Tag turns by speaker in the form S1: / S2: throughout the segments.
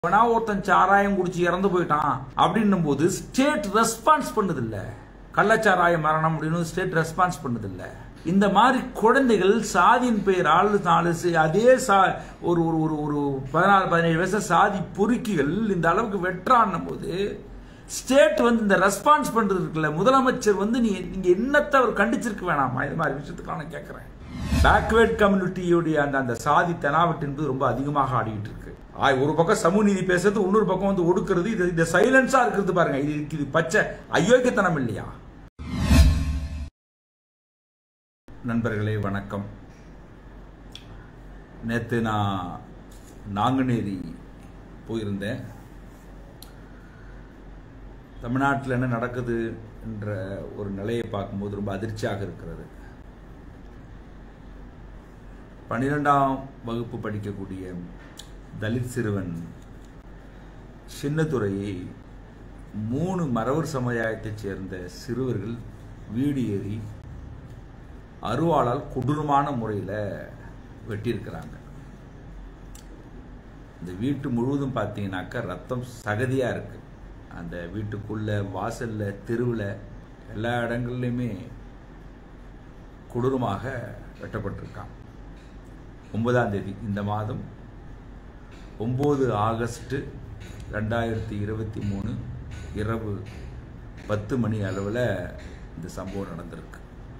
S1: எவனா ஒருத்தன் சாராயம் குடிச்சு இறந்து போயிட்டான் அப்படின்னும் போது ஸ்டேட் ரெஸ்பான்ஸ் பண்ணுது இல்ல கள்ளச்சாராய மரணம் அப்படின்னு ஸ்டேட் ரெஸ்பான்ஸ் பண்ணுது இல்ல இந்த மாதிரி குழந்தைகள் சாதியின் பெயரால் நாலு சி- அதே சா ஒரு ஒரு ஒரு ஒரு பதினாறு பதினேழு வயசு சாதி பொறுக்கிகள் இந்த அளவுக்கு வெற்றான்னும் போது ஸ்டேட் வந்து இந்த ரெஸ்பான்ஸ் பண்றது இருக்குல்ல முதலமைச்சர் வந்து நீ நீங்க என்னத்தை அவர் கண்டிச்சிருக்க வேணாமா இது மாதிரி விஷயத்துக்காக நான் கேட்கிறேன் பேக்வேர்ட் கம்யூனிட்டியுடைய அந்த அந்த சாதி தெனாவட்டு என்பது ரொம்ப அதிகமாக ஆடிட்டு இருக்கு ஆய், ஒரு பக்கம் சமூக நீதி பேசுறது இன்னொரு பக்கம் வந்து ஒடுக்குறது இது இந்த சைலன்ஸா இருக்கிறது பாருங்க இது இது பச்சை அயோக்கியத்தனம் இல்லையா நண்பர்களே வணக்கம் நேத்து நான் நாங்குநேரி போயிருந்தேன் தமிழ்நாட்டில் என்ன நடக்குது என்ற ஒரு நிலையை பார்க்கும்போது ரொம்ப அதிர்ச்சியாக இருக்கிறது பன்னிரெண்டாம் வகுப்பு படிக்கக்கூடிய தலித் சிறுவன் சின்னத்துறையை மூணு மறவர் சமுதாயத்தைச் சேர்ந்த சிறுவர்கள் வீடு ஏறி அருவாளால் கொடூரமான முறையில் வெட்டியிருக்கிறாங்க இந்த வீட்டு முழுவதும் பார்த்தீங்கன்னாக்கா ரத்தம் சகதியாக இருக்கு அந்த வீட்டுக்குள்ள வாசல்ல தெருவில் எல்லா இடங்கள்லையுமே கொடூரமாக வெட்டப்பட்டிருக்கான் ஒன்பதாம் தேதி இந்த மாதம் ஒம்பது ஆகஸ்ட் ரெண்டாயிரத்தி இருபத்தி மூணு இரவு பத்து மணி அளவில் இந்த சம்பவம் நடந்திருக்கு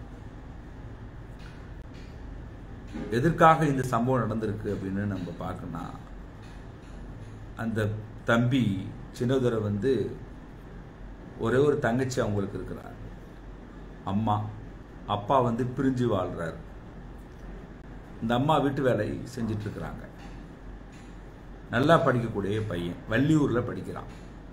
S1: எதற்காக இந்த சம்பவம் நடந்திருக்கு அப்படின்னு நம்ம பார்க்கணும்னா அந்த தம்பி சின்னதுரை வந்து ஒரே ஒரு தங்கச்சி அவங்களுக்கு இருக்கிறார் அம்மா அப்பா வந்து பிரிஞ்சு வாழ்றாரு இந்த அம்மா வீட்டு வேலை செஞ்சுட்டு இருக்கிறாங்க நல்லா படிக்கக்கூடிய பையன் வள்ளியூரில் படிக்கிறான்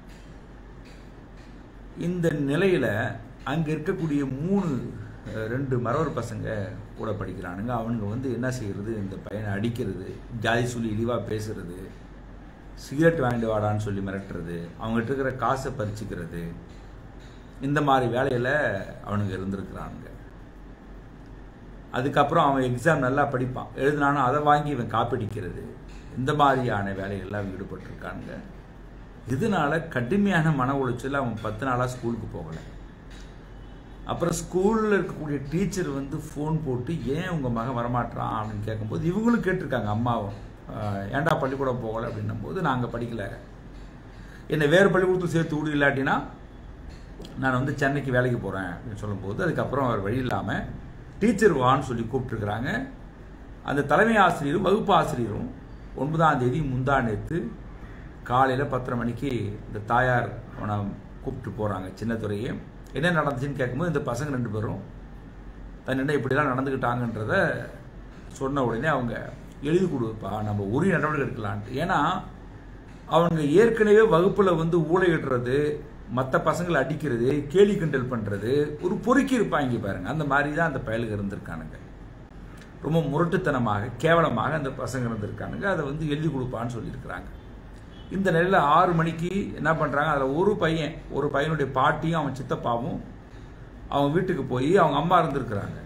S1: இந்த நிலையில அங்க இருக்கக்கூடிய மூணு அஹ், ரெண்டு மறவர் பசங்க கூட படிக்கிறானுங்க அவனுங்க வந்து என்ன செய்யறது இந்த பையனை அடிக்கிறது ஜாதி சொல்லி இழிவா பேசுறது சிகரெட் வாங்கிட்டு வாடான்னு சொல்லி மிரட்டுறது அவங்ககிட்ட இருக்கிற காசை பறிச்சுக்கிறது இந்த மாதிரி வேலையில அவனுங்க இருந்திருக்கிறானுங்க அதுக்கப்புறம் அவன் எக்ஸாம் நல்லா படிப்பான் எழுதினாலும் அதை வாங்கி இவன் காப்பீடிக்கிறது இந்த மாதிரியான வேலைகள்லாம் ஈடுபட்டிருக்கானுங்க இதனால கடுமையான மன உளைச்சல் அவன் பத்து நாளாக ஸ்கூலுக்கு போகலை அப்புறம் ஸ்கூலில் இருக்கக்கூடிய டீச்சர் வந்து ஃபோன் போட்டு ஏன் உங்கள் மகன் வரமாட்டான் அப்படின்னு கேட்கும்போது இவங்களும் கேட்டிருக்காங்க அம்மாவும் "ஆஹ், ஏன்டா பள்ளிக்கூடம் போகலை அப்படின்னும் போது நாங்கள் படிக்கல என்னை வேறு பள்ளிக்கூடத்தில் சேர்த்து விடு இல்லாட்டினா நான் வந்து சென்னைக்கு வேலைக்கு போகிறேன் அப்படின்னு சொல்லும்போது அதுக்கப்புறம் அவர் வழி இல்லாமல் டீச்சர் வான்னு சொல்லி கூப்பிட்டுருக்குறாங்க அந்த தலைமை ஆசிரியரும் வகுப்பு ஆசிரியரும் ஒன்பதாம் தேதி முந்தா நேற்று காலையில் பத்தரை மணிக்கு இந்த தாயார் அவனை கூப்பிட்டு போகிறாங்க சின்னத்துறையே என்ன நடந்துச்சுன்னு கேட்கும்போது இந்த பசங்க ரெண்டு பேரும் தன்னிடம் இப்படிலாம் நடந்துக்கிட்டாங்கன்றத சொன்ன உடனே அவங்க எழுதி கொடுப்பா நம்ம உரிய நடவடிக்கை எடுக்கலான்ட்டு ஏன்னா அவங்க ஏற்கனவே வகுப்பில் வந்து ஊழையிடுறது மற்ற பசங்களை அடிக்கிறது கேலி கிண்டல் பண்ணுறது ஒரு பொறுக்கி இருப்பாங்க பாருங்க அந்த மாதிரி தான் அந்த பயலுக்கு இருந்திருக்கானுங்க ரொம்ப முரட்டுத்தனமாக கேவலமாக அந்த பசங்க இருந்திருக்கானுங்க அதை வந்து எழுதி கொடுப்பான்னு சொல்லியிருக்கிறாங்க இந்த நிலையில் ஆறு மணிக்கு என்ன பண்ணுறாங்க அதில் ஒரு பையன் ஒரு பையனுடைய பாட்டியும் அவன் சித்தப்பாவும் அவங்க வீட்டுக்கு போய் அவங்க அம்மா இருந்திருக்கிறாங்க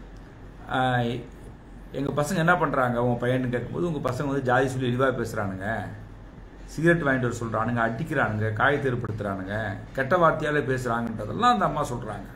S1: எங்கள் பசங்க என்ன பண்ணுறாங்க உங்கள் பையன் கேட்கும்போது உங்கள் பசங்க வந்து ஜாதி சொல்லி இழிவாக பேசுகிறானுங்க சிகரெட் வாங்கிட்டு வர சொல்கிறானுங்க அடிக்கிறானுங்க காயத்தை ஏற்படுத்துகிறானுங்க கெட்ட வார்த்தையால் பேசுகிறாங்கன்றதெல்லாம் அந்த அம்மா சொல்கிறாங்க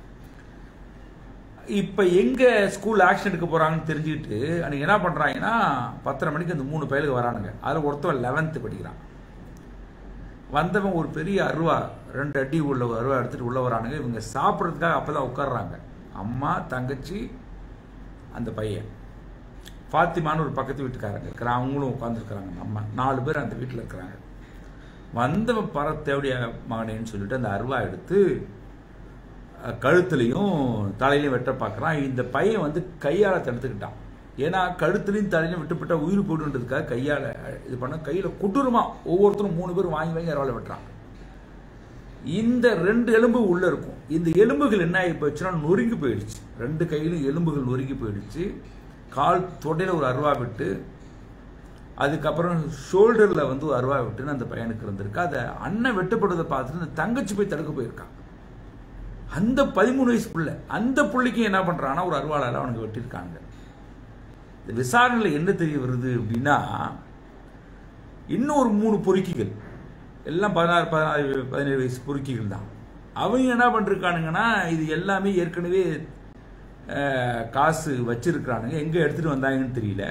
S1: இப்போ எங்கே ஸ்கூல் ஆக்ஷன் எடுக்க போகிறாங்கன்னு தெரிஞ்சுக்கிட்டு அன்றைக்கி என்ன பண்ணுறாங்கன்னா பத்தரை மணிக்கு அந்த மூணு பயலுக்கு வரானுங்க அதில் ஒருத்தவன் லெவன்த்து படிக்கிறான் வந்தவன் ஒரு பெரிய அருவா ரெண்டு அடி உள்ள ஒரு அருவா எடுத்துகிட்டு உள்ள வரானுங்க இவங்க சாப்பிட்றதுக்காக அப்போ தான் உட்காடுறாங்க அம்மா தங்கச்சி அந்த பையன் ஃபாத்திமான்னு ஒரு பக்கத்து வீட்டுக்காரங்க இருக்கிறாங்க அவங்களும் உட்காந்துருக்குறாங்க அம்மா நாலு பேர் அந்த வீட்டில் இருக்கிறாங்க வந்தவன் பரத்தேவடிய மகனேன்னு சொல்லிட்டு அந்த அருவா எடுத்து அஹ், கழுத்துலையும் தலையிலையும் வெட்ட பார்க்குறான் இந்த பையன் வந்து கையால் தடுத்துக்கிட்டான் ஏன்னா கழுத்துலையும் தலையிலையும் விட்டுப்பட்டா உயிர் போடுன்றதுக்காக கையால் இது பண்ண கையில் கொடூரமா ஒவ்வொருத்தரும் மூணு பேர் வாங்கி வாங்கி அருவாலை வெட்டுறான் இந்த ரெண்டு எலும்பு உள்ள இருக்கும் இந்த எலும்புகள் என்ன ஆகி போச்சுன்னா நொறுங்கி போயிடுச்சு ரெண்டு கையிலும் எலும்புகள் நொறுங்கி போயிடுச்சு கால் தொடையில ஒரு அருவா விட்டு அதுக்கப்புறம் ஷோல்டர்ல வந்து ஒரு அருவா விட்டுன்னு அந்த பையனுக்கு இருந்திருக்கு அதை அண்ணன் வெட்டப்படுவதை பார்த்துட்டு அந்த தங்கச்சி போய் தடுக்க போயிருக்கான் அந்த பதிமூணு வயசு புள்ள அந்த புள்ளைக்கு என்ன பண்றான்னா ஒரு அருவாளால அவனுக்கு வெட்டியிருக்காங்க இந்த விசாரணையில் என்ன தெரிய வருது அப்படின்னா இன்னும் ஒரு மூணு பொறுக்கிகள் எல்லாம் பதினாறு பதினாறு பதினேழு வயசு பொறுக்கிகள் தான் அவங்க என்ன பண்ணிருக்கானுங்கன்னா இது எல்லாமே ஏற்கனவே அஹ், காசு வச்சிருக்கிறானுங்க எங்க எடுத்துட்டு வந்தாங்கன்னு தெரியல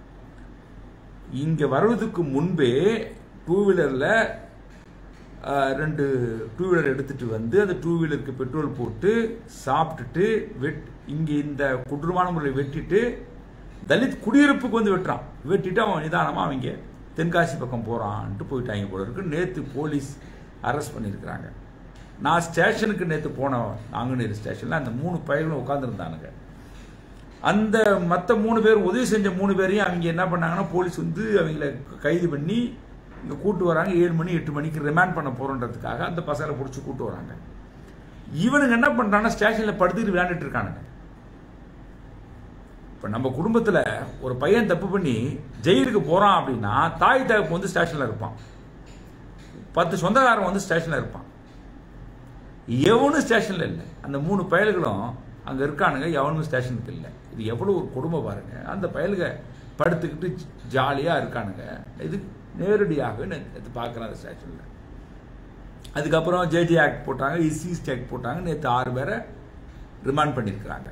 S1: இங்க வர்றதுக்கு முன்பே டூ வீலர்ல ரெண்டு டூ வீலர் எடுத்துட்டு வந்து அந்த டூ வீலருக்கு பெட்ரோல் போட்டு சாப்பிட்டுட்டு வெட் இங்க இந்த கொடூரமான முறையில் வெட்டிட்டு தலித் குடியிருப்புக்கு வந்து வெட்டுறான் வெட்டிட்டு அவன் நிதானமா அவங்க தென்காசி பக்கம் போறான்ட்டு போயிட்டாங்க போல இருக்கு நேத்து போலீஸ் அரெஸ்ட் பண்ணியிருக்கிறாங்க நான் ஸ்டேஷனுக்கு நேத்து போனேன் நாங்குநேரி ஸ்டேஷன்ல அந்த மூணு பயிர்களும் உட்காந்துருந்தானுங்க அந்த மற்ற மூணு பேர் உதவி செஞ்ச மூணு பேரையும் அவங்க என்ன பண்ணாங்கன்னா போலீஸ் வந்து அவங்கள கைது பண்ணி இங்கே கூட்டு வராங்க ஏழு மணி எட்டு மணிக்கு ரிமாண்ட் பண்ண போறோன்றதுக்காக அந்த பசங்களை பிடிச்சி கூட்டு வராங்க இவனுங்க என்ன பண்றாங்கன்னா ஸ்டேஷன்ல படுத்துட்டு விளையாண்டுட்டு இருக்கானுங்க இப்போ நம்ம குடும்பத்தில் ஒரு பையன் தப்பு பண்ணி ஜெயிலுக்கு போறான் அப்படின்னா தாய் தகப்பு வந்து ஸ்டேஷன்ல இருப்பான் பத்து சொந்தக்காரன் வந்து ஸ்டேஷன்ல இருப்பான் எவனும் ஸ்டேஷன்ல இல்லை அந்த மூணு பயல்களும் அங்க இருக்கானுங்க எவனும் ஸ்டேஷனுக்கு இல்லை இது எவ்வளவு ஒரு கொடுமை பாருங்க அந்த பயலுக படுத்துக்கிட்டு ஜாலியா இருக்கானுங்க இது நேரடியாக நேற்று பார்க்குறேன் அந்த ஸ்டேஷன்ல அதுக்கப்புறம் ஜேஜே ஆக்ட் போட்டாங்க இசிஸ் ஆக்ட் போட்டாங்க நேற்று ஆறு பேரை ரிமாண்ட் பண்ணியிருக்கிறாங்க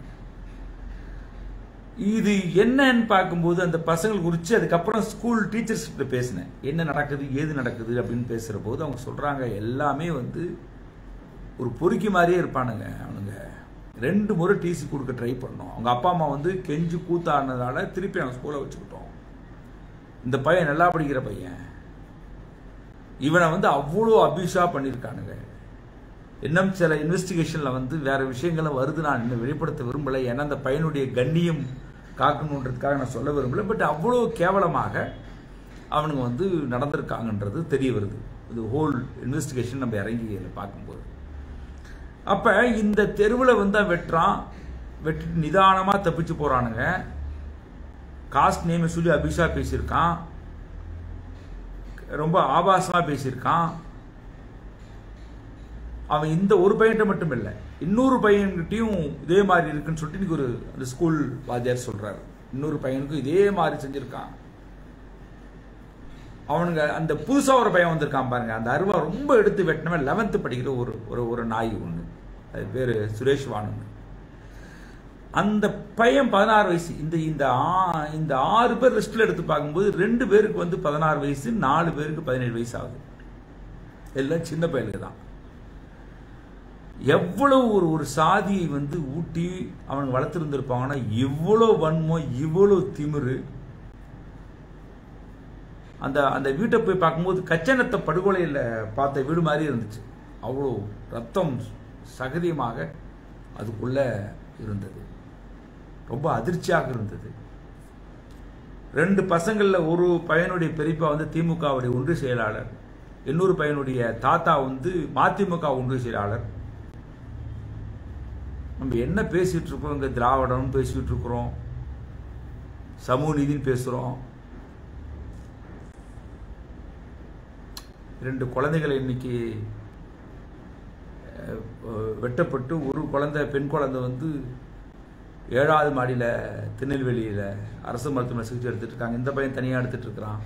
S1: இது என்னன்னு பார்க்கும்போது அந்த பசங்கள் குறித்து அதுக்கப்புறம் ஸ்கூல் டீச்சர்ஸ் கிட்ட பேசினேன் என்ன நடக்குது ஏது நடக்குது அப்படின்னு பேசுகிற போது அவங்க சொல்கிறாங்க எல்லாமே வந்து ஒரு பொறுக்கி மாதிரியே இருப்பானுங்க அவனுங்க ரெண்டு முறை டிசி கொடுக்க ட்ரை பண்ணோம் அவங்க அப்பா அம்மா வந்து கெஞ்சு கூத்தாடினதால திருப்பி அவன் ஸ்கூலை வச்சுக்கிட்டோம் இந்த பையன் நல்லா படிக்கிற பையன் இவனை வந்து அவ்வளோ அபியூஸாக பண்ணியிருக்கானுங்க இன்னும் சில இன்வெஸ்டிகேஷனில் வந்து வேற விஷயங்களும் வருது நான் இன்னும் வெளிப்படுத்த விரும்பலை ஏன்னா அந்த பையனுடைய கண்ணியம் காக்கணுன்றதுக்காக நான் சொல்ல விரும்பல பட் அவ்வளோ கேவலமாக அவனுங்க வந்து நடந்திருக்காங்கன்றது தெரிய வருது இது ஹோல் இன்வெஸ்டிகேஷன் நம்ம இறங்கி இதில் பார்க்கும்போது அப்போ இந்த தெருவில் வந்து அவன் வெட்டுறான் வெட்டிட்டு நிதானமாக தப்பிச்சு போகிறானுங்க காஸ்ட் நேமை சொல்லி அபிஷா பேசியிருக்கான் ரொம்ப ஆபாசமாக பேசியிருக்கான் அவன் இந்த ஒரு பையன்கிட்ட மட்டும் இல்லை இன்னொரு பையன்கிட்டயும் இதே மாதிரி இருக்குன்னு சொல்லிட்டு இன்னைக்கு ஒரு அந்த ஸ்கூல் வாத்தியார் சொல்றாரு இன்னொரு பையனுக்கும் இதே மாதிரி செஞ்சிருக்கான் அவனுங்க அந்த புதுசா ஒரு பையன் வந்திருக்கான் பாருங்க அந்த அருவா ரொம்ப எடுத்து வெட்டினவன் லெவன்த்து படிக்கிற ஒரு ஒரு ஒரு நாய் ஒன்று அது பேரு சுரேஷ் வானு அந்த பையன் பதினாறு வயசு இந்த இந்த ஆ- இந்த ஆறு பேர் லிஸ்ட்ல எடுத்து பார்க்கும்போது ரெண்டு பேருக்கு வந்து பதினாறு வயசு நாலு பேருக்கு பதினேழு வயசு ஆகுது எல்லாம் சின்ன பையனுக்கு தான் எவ்வளவு ஒரு ஒரு சாதியை வந்து ஊட்டி அவனுக்கு வளர்த்துருந்துருப்பாங்கன்னா இவ்வளோ வன்மம் இவ்வளோ திமிரு அந்த அந்த வீட்டை போய் பார்க்கும்போது கச்சனத்தை படுகொலையில் பார்த்த வீடு மாதிரி இருந்துச்சு அவ்வளோ ரத்தம் சகதியமாக அதுக்குள்ள இருந்தது ரொம்ப அதிர்ச்சியாக இருந்தது ரெண்டு பசங்கள்ல ஒரு பையனுடைய பெரியப்பா வந்து திமுகவுடைய ஒன்று செயலாளர் இன்னொரு பையனுடைய தாத்தா வந்து மதிமுக ஒன்று செயலாளர் நம்ம என்ன பேசிட்டு இருக்கோம் இங்க திராவிடம் பேசிட்டு இருக்கிறோம் சமூக நீதின்னு பேசுறோம் ரெண்டு குழந்தைகளை இன்னைக்கு அஹ், அஹ், வெட்டப்பட்டு ஒரு குழந்தை பெண் குழந்தை வந்து ஏழாவது மாடியில் திருநெல்வேலியில் அரசு மருத்துவமனை சிகிச்சை எடுத்துட்டு இருக்காங்க இந்த பையன் தனியாக எடுத்துட்டு இருக்கிறான்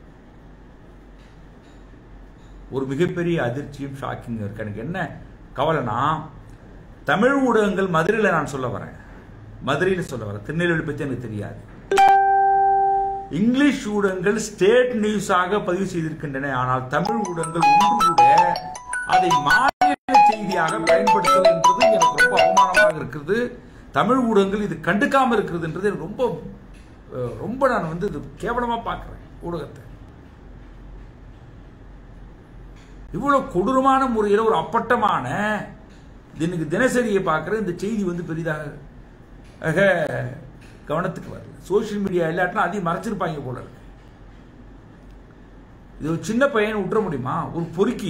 S1: ஒரு மிகப்பெரிய அதிர்ச்சியும் ஷாக்கிங் இருக்கு எனக்கு என்ன கவலைனா தமிழ் ஊடகங்கள் மதுரையில் நான் சொல்ல வரேன் மதுரையில் சொல்ல வரேன் திருநெல்வேலி பற்றி எனக்கு தெரியாது இங்கிலீஷ் ஊடகங்கள் ஸ்டேட் நியூஸாக பதிவு செய்திருக்கின்றன ஆனால் தமிழ் ஊடகங்கள் ஒன்று கூட அதை மாநில செய்தியாக பயன்படுத்துவது என்பது எனக்கு ரொம்ப அவமானமாக இருக்கிறது தமிழ் ஊடகங்கள் இது கண்டுக்காம இருக்கிறதுன்றது எனக்கு ரொம்ப அஹ், ரொம்ப நான் வந்து இது கேவலமா பார்க்கிறேன் ஊடகத்தை இவ்வளவு கொடூரமான முறையில் ஒரு அப்பட்டமான தினக்கு தினசரியை பார்க்குற இந்த செய்தி வந்து பெரிதாக ஆக, கவனத்துக்கு வரல சோஷியல் மீடியா இல்லாட்டினா அதையும் மறைச்சிருப்பாங்க போல இருக்கு இது ஒரு சின்ன பையனை விட்டுற முடியுமா ஒரு பொறுக்கி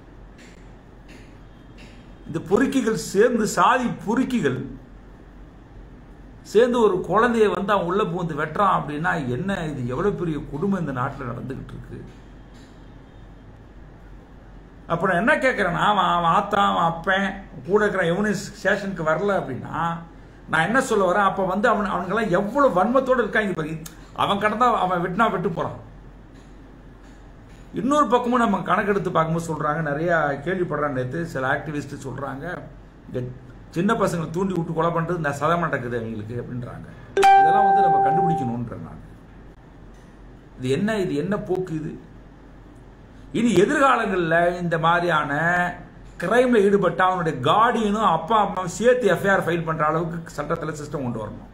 S1: இந்த பொறுக்கிகள் சேர்ந்து சாதி பொறுக்கிகள் சேர்ந்து ஒரு குழந்தைய வந்து அவன் உள்ள பூந்து வெட்டுறான் அப்படின்னா என்ன இது எவ்வளவு பெரிய கொடுமை இந்த நாட்டில் நடந்துகிட்டு இருக்கு அப்ப நான் என்ன கேட்கறேன்னா அவன் அவன் ஆத்தா அவன் அப்பன் கூட இருக்கிற எவனும் ஸ்டேஷனுக்கு வரல அப்படின்னா நான் என்ன சொல்ல வரேன் அப்ப வந்து அவன் அவனுங்கெல்லாம் எவ்வளவு வன்மத்தோட இருக்காங்க பாருங்க அவன் கடந்தா அவன் வெட்டினா வெட்டு போறான் இன்னொரு பக்கமும் நம்ம கணக்கெடுத்து பார்க்கும்போது சொல்றாங்க நிறைய கேள்விப்படுறாங்க நேற்று சில ஆக்டிவிஸ்ட் சொல்றாங்க இந்த சின்ன பசங்களை தூண்டி விட்டு கொலை பண்றது இந்த சதம் நடக்குது அவங்களுக்கு அப்படின்றாங்க இதெல்லாம் வந்து நம்ம கண்டுபிடிக்கணும்ன்ற நான் இது என்ன இது என்ன போக்கு இது இனி எதிர்காலங்களில் இந்த மாதிரியான கிரைம்ல ஈடுபட்ட அவனுடைய கார்டியனும் அப்பா அம்மாவும் சேர்த்து எஃப்ஐஆர் ஃபைல் பண்ற அளவுக்கு சட்டத்தில் சிஸ்டம் கொண்டு வரணும்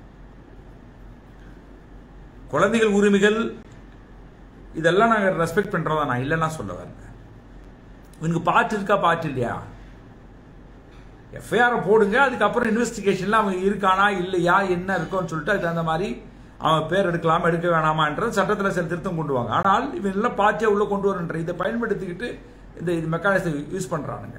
S1: குழந்தைகள் உரிமைகள் இதெல்லாம் நாங்கள் ரெஸ்பெக்ட் பண்றதா நான் இல்லைன்னா சொல்ல வரேன் இவனுக்கு பாட்டு இருக்கா பாட்டு இல்லையா எஃப்ஐஆர் போடுங்க அதுக்கப்புறம் இன்வெஸ்டிகேஷன்ல அவன் இருக்கானா இல்லையா என்ன இருக்கும்னு சொல்லிட்டு அதுக்கு தகுந்த மாதிரி அவன் பேர் எடுக்கலாமா எடுக்க வேணாமான்றது சட்டத்தில் சில திருத்தம் கொண்டு வாங்க ஆனால் இவன் எல்லாம் பார்ட்டியா உள்ள கொண்டு வரன்ற இதை பயன்படுத்திக்கிட்டு இந்த இது மெக்கானிசம் யூஸ் பண்றானுங்க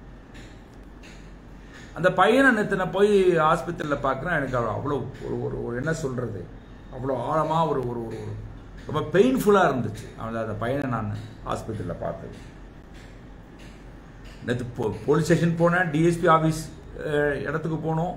S1: அந்த பையனை நேற்று நான் போய் ஆஸ்பத்திரியில் பார்க்குறேன் எனக்கு அவ்வளோ அவ்வளோ ஒரு ஒரு ஒரு என்ன சொல்கிறது அவ்வளோ ஆழமாக ஒரு ஒரு ஒரு ஒரு ரொம்ப பெயின்ஃபுல்லாக இருந்துச்சு அவன் அந்த பையனை நான் ஆஸ்பத்திரியில் பார்த்தது நேற்று போ போலீஸ் ஸ்டேஷன் போனேன் டிஎஸ்பி ஆஃபீஸ் இடத்துக்கு போனோம்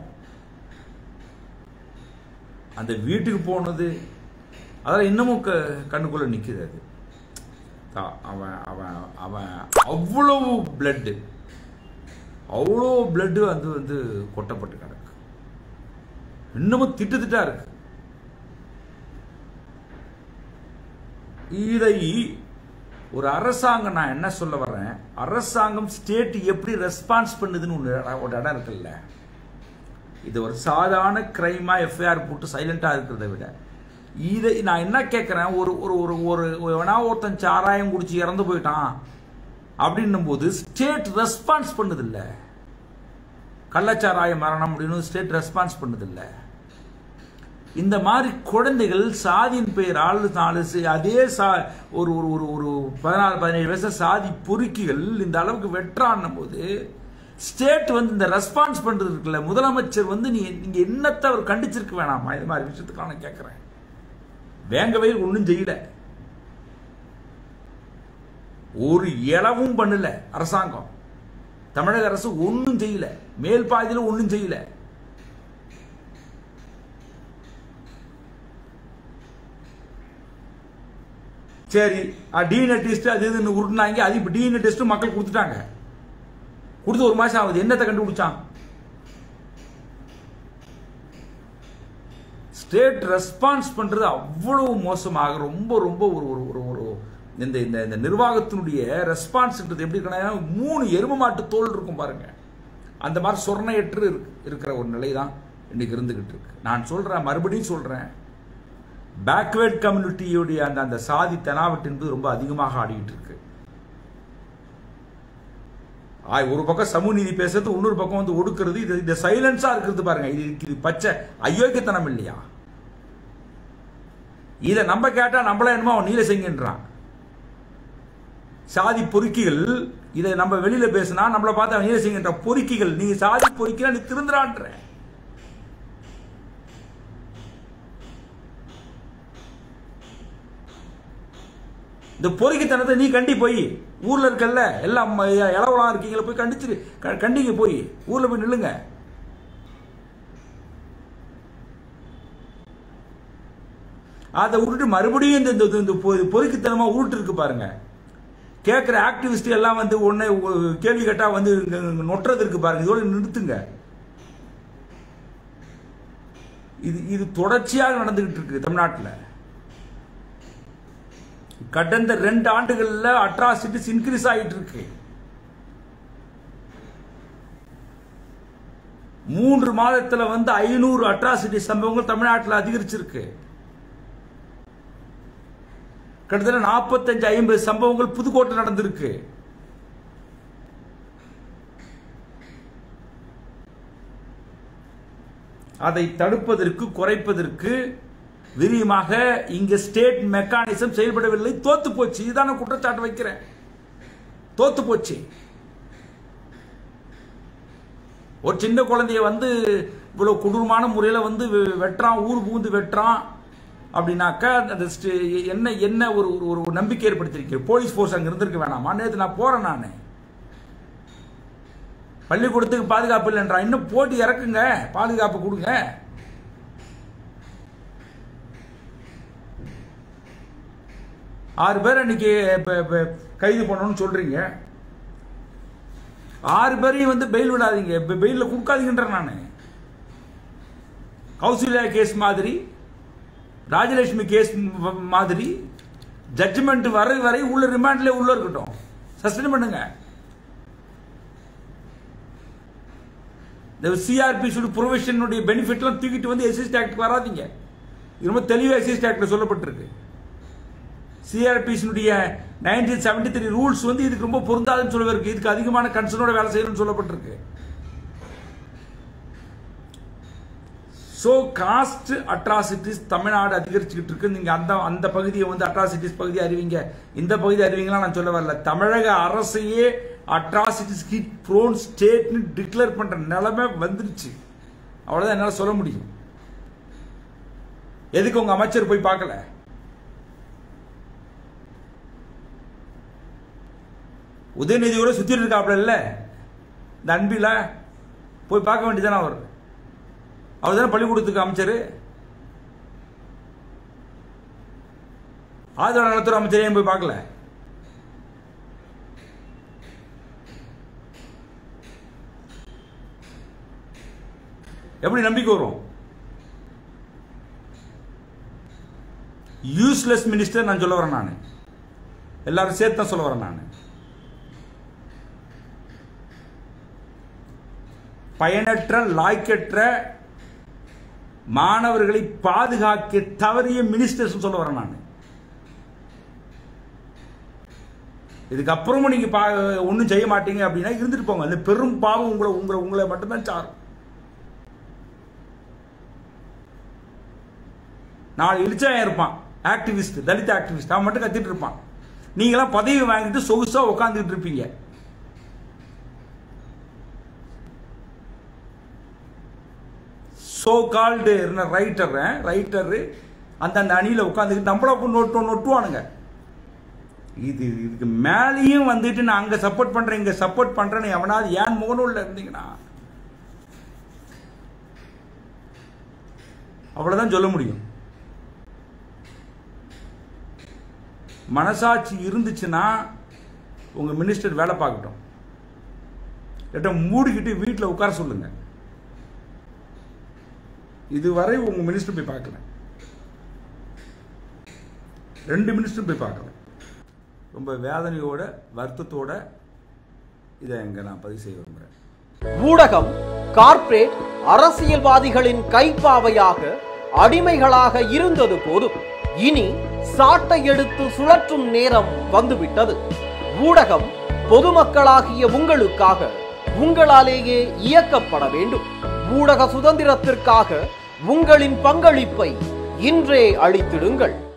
S1: அந்த வீட்டுக்கு போனது அதெல்லாம் இன்னமும் க கண்ணுக்குள்ளே நிற்குது அது தா- அவன் அவன் அவன் அவ்வளவு பிளட்டு அவ்வளோ பிளட்டு வந்து வந்து கொட்டப்பட்டு கிடக்கு இன்னமும் திட்டு திட்டா இருக்கு இதை ஒரு அரசாங்கம் நான் என்ன சொல்ல வர்றேன் அரசாங்கம் ஸ்டேட் எப்படி ரெஸ்பான்ஸ் பண்ணுதுன்னு ஒன்று ஒரு இடம் இருக்குல்ல இது ஒரு சாதாரண கிரைமா எஃப்ஐஆர் போட்டு சைலண்டா இருக்கிறத விட இதை நான் என்ன கேட்குறேன் ஒரு ஒரு ஒரு ஒரு எவனா ஒருத்தன் சாராயம் குடிச்சு இறந்து போயிட்டான் அப்படின்னும் போது ஸ்டேட் ரெஸ்பான்ஸ் பண்ணுதில்ல கள்ளச்சாராய மரணம் அப்படின்னு ஸ்டேட் ரெஸ்பான்ஸ் பண்ணுதில்ல இந்த மாதிரி குழந்தைகள் சாதியின் பெயரால் நாலு சி- அதே சா ஒரு ஒரு ஒரு ஒரு பதினாறு பதினேழு வயசு சாதி பொறுக்கிகள் இந்த அளவுக்கு வெட்டுறான்னும் போது ஸ்டேட் வந்து இந்த ரெஸ்பான்ஸ் பண்றது இருக்குல்ல முதலமைச்சர் வந்து நீ நீங்க என்னத்தை அவர் கண்டிச்சிருக்க வேணாமா இது மாதிரி விஷயத்துக்கு நான் கேட்கிறேன் வேங்க வயல் ஒன்றும் செய்யல ஒரு இளவும் பண்ணல அரசாங்கம் தமிழக அரசு ஒன்றும் செய்யல மேல் பாதியில ஒன்றும் செய்யல சரி டிஎன்ஏ டெஸ்ட் அது இதுன்னு உருட்டுனாங்க அது இப்போ டிஎன்ஏ டெஸ்ட் மக்கள் கொடுத்துட்டாங்க கொடுத்து ஒரு மாசம் ஆகுது என்னத்தை கண்டுபிடிச்சான் ஸ்டேட் ரெஸ்பான்ஸ் பண்றது அவ்வளவு மோசமாக ரொம்ப ரொம்ப ஒரு ஒரு ஒரு ஒரு இந்த இந்த இந்த நிர்வாகத்தினுடைய ரெஸ்பான்ஸ்ன்றது எப்படி இருக்குன்னா மூணு எரும மாட்டு தோல் இருக்கும் பாருங்க அந்த மாதிரி சொர்ணையற்று இருக்கு- இருக்கிற ஒரு நிலை தான் இன்னைக்கு இருந்துகிட்டு இருக்கு நான் சொல்றேன் மறுபடியும் சொல்றேன் பேக்வேர்ட் கம்யூனிட்டியுடைய அந்த அந்த சாதி தெனாவட்டு என்பது ரொம்ப அதிகமாக ஆடிக்கிட்டு இருக்கு ஆய், ஒரு பக்கம் சமூக நீதி பேசுறது இன்னொரு பக்கம் வந்து ஒடுக்குறது இது இந்த சைலன்ஸா இருக்கிறது பாருங்க இது இது பச்சை அயோக்கியத்தனம் இல்லையா இதை நம்ம கேட்டா நம்மள என்னமோ அவன் நீல செங்கன்றான் சாதி பொறுக்கிகள் இதை நம்ம வெளியில பேசினா நம்மள பார்த்து அவன் நீல செங்கன்ற பொறுக்கிகள் நீ சாதி பொறுக்கினா நீ திருந்துறான்ற இந்த பொறுக்கித்தனத்தை நீ கண்டி போய் ஊர்ல இருக்கல்ல எல்லாம் ம- இளவலாம் இருக்கீங்களா போய் கண்டிச்சு க- கண்டிங்க போய் ஊர்ல போய் நில்லுங்க அதை விட்டுட்டு மறுபடியும் இந்த இந்த- இந்த பொ- பொறுக்கித்தனமா உருட்டு இருக்கு பாருங்க கேட்குற ஆக்டிவிஸ்ட் எல்லாம் வந்து உடனே ஒ- கேள்வி கேட்டா வந்து இங்க- இங்க நொட்டுறது இருக்கு பாருங்க இதோட நிறுத்துங்க இது இது தொடர்ச்சியாக நடந்துகிட்டு இருக்கு தமிழ்நாட்டில் கடந்த ரெண்டு ஆண்டுகள்ல அட்ராசிட்டிஸ் இன்க்ரீஸ் ஆகிட்டு இருக்கு மூன்று மாதத்துல வந்து ஐநூறு அட்ராசிட்டி சம்பவங்கள் தமிழ்நாட்டில் அதிகரிச்சிருக்கு கிட்டத்தட்ட நாற்பத்தஞ்சு ஐம்பது சம்பவங்கள் புதுக்கோட்டை நடந்திருக்கு அதை தடுப்பதற்கு குறைப்பதற்கு விரிவாக இங்க ஸ்டேட் மெக்கானிசம் செயல்படவில்லை தோத்து போச்சு இதுதான் நான் குற்றச்சாட்டு வைக்கிறேன் தோத்து போச்சு ஒரு சின்ன குழந்தைய வந்து இவ்வளவு கொடூரமான முறையில வந்து வெ- வெட்டுறான் ஊர் புகுந்து வெட்டுறான் அப்படின்னாக்கா அந்த ஸ்டே- என்ன என்ன ஒரு ஒரு- ஒரு நம்பிக்கை ஏற்படுத்திருக்கு போலீஸ் ஃபோர்ஸ் அங்க இருந்திருக்க வேணாமா நேற்று நான் போறேன் நான் பள்ளிக்கூடத்துக்கு பாதுகாப்பு இல்லைன்றான் இன்னும் போட்டி இறக்குங்க பாதுகாப்பு கொடுங்க ஆறு பேர் அன்னைக்கு இப்ப- இப்ப கைது பண்ணணும்னு சொல்றீங்க ஆறு பேரையும் வந்து பெயில் விடாதீங்க இப்ப பெயிலில் கொடுக்காதீங்கன்றேன் நான் கௌசல்யா கேஸ் மாதிரி ராஜலட்சுமி கேஸ் ம- மாதிரி ஜட்ஜ்மெண்ட் வரை வரை உள்ள ரிமாண்ட்ல உள்ள இருக்கட்டும் சஸ்பெண்ட் பண்ணுங்க இந்த சிஆர்பி ப்ரொவிஷனுடைய பெனிஃபிட்லாம் தூக்கிட்டு வந்து எஸ்எஸ்டி ஆக்ட் வராதீங்க இது ரொம்ப தெளிவாக எஸ்எஸ்டி ஆக்ட்ல சொல்லப்பட்டிருக்கு சிஆர்பிஸினுடைய நைன்டீன் செவன்டி த்ரீ ரூல்ஸ் வந்து இதுக்கு ரொம்ப பொருந்தாதுன்னு சொல்லவிருக்கு இதுக்கு அதிகமான கன்சர்னோட வேலை செய்யணும்னு சொல்லப்பட்டிருக்கு ஸோ காஸ்ட் அட்ராசிட்டிஸ் தமிழ்நாடு அதிகரிச்சுக்கிட்டு இருக்கு நீங்க அந்த அந்த பகுதியை வந்து அட்ராசிட்டிஸ் பகுதி அறிவிங்க இந்த பகுதி அறிவிங்களா நான் சொல்ல வரல தமிழக அரசையே அட்ராசிட்டிஸ் ஹிட் ப்ரோன் ஸ்டேட்னு டிக்ளேர் பண்ற நிலைமை வந்துருச்சு அவ்வளவுதான் என்னால சொல்ல முடியும் எதுக்கு உங்க அமைச்சர் போய் பார்க்கல உதயநிதியோட சுத்திட்டு இருக்காப்ல இல்ல இந்த அன்பில போய் பார்க்க வேண்டியதானே அவர் அவர் தானே பள்ளிக்கூடத்துக்கு அமைச்சர் ஆதரவு நலத்துறை அமைச்சர் ஏன் போய் பார்க்கல எப்படி நம்பிக்கை வரும் யூஸ்லெஸ் மினிஸ்டர் நான் சொல்ல வரேன் நான் எல்லாரும் சேர்த்து தான் சொல்ல வரேன் நான் பயனற்ற லாய்க்கற்ற மாணவர்களை பாதுகாக்க தவறிய மினிஸ்டர்ஸ் சொல்ல வரேன் நான் இதுக்கப்புறமும் நீங்க ஒன்றும் செய்ய மாட்டீங்க அப்படின்னா இருந்துட்டு போங்க அந்த பெரும் பாவம் உங்களை உங்களை உங்களை மட்டும்தான் சாரும் நாலு இழிச்சாயம் இருப்பான் ஆக்டிவிஸ்ட் தலித் ஆக்டிவிஸ்ட் அவன் மட்டும் கத்திட்டு இருப்பான் நீங்களாம் பதவி வாங்கிட்டு சொகுசா உட்காந்துட்டு இருப்பீங்க சோ கால்டு ரைட்டர் ரைட்டர் அந்த அந்த அணியில் உட்காந்துக்கிட்டு நம்மள நோட்டு நொட்டுவானுங்க இது இதுக்கு மேலேயும் வந்துட்டு நான் அங்க சப்போர்ட் பண்றேன் இங்க சப்போர்ட் பண்றேன்னு எவனாவது ஏன் முகநூல்ல இருந்தீங்கன்னா அவ்வளவுதான் சொல்ல முடியும் மனசாட்சி இருந்துச்சுன்னா உங்க மினிஸ்டர் வேலை பார்க்கட்டும் இல்லாட்ட மூடிக்கிட்டு வீட்டில் உட்கார சொல்லுங்க இதுவரை உங்க மினிஸ்டர் போய் பார்க்கல ரெண்டு மினிஸ்டரும் போய் பார்க்கல ரொம்ப வேதனையோட வருத்தத்தோட இதை இங்க நான் பதிவு செய்ய விரும்புறேன்
S2: ஊடகம் கார்ப்பரேட் அரசியல்வாதிகளின் கைப்பாவையாக அடிமைகளாக இருந்தது போதும் இனி சாட்டை எடுத்து சுழற்றும் நேரம் வந்துவிட்டது ஊடகம் பொதுமக்களாகிய உங்களுக்காக உங்களாலேயே இயக்கப்பட வேண்டும் ஊடக சுதந்திரத்திற்காக உங்களின் பங்களிப்பை இன்றே அளித்திடுங்கள்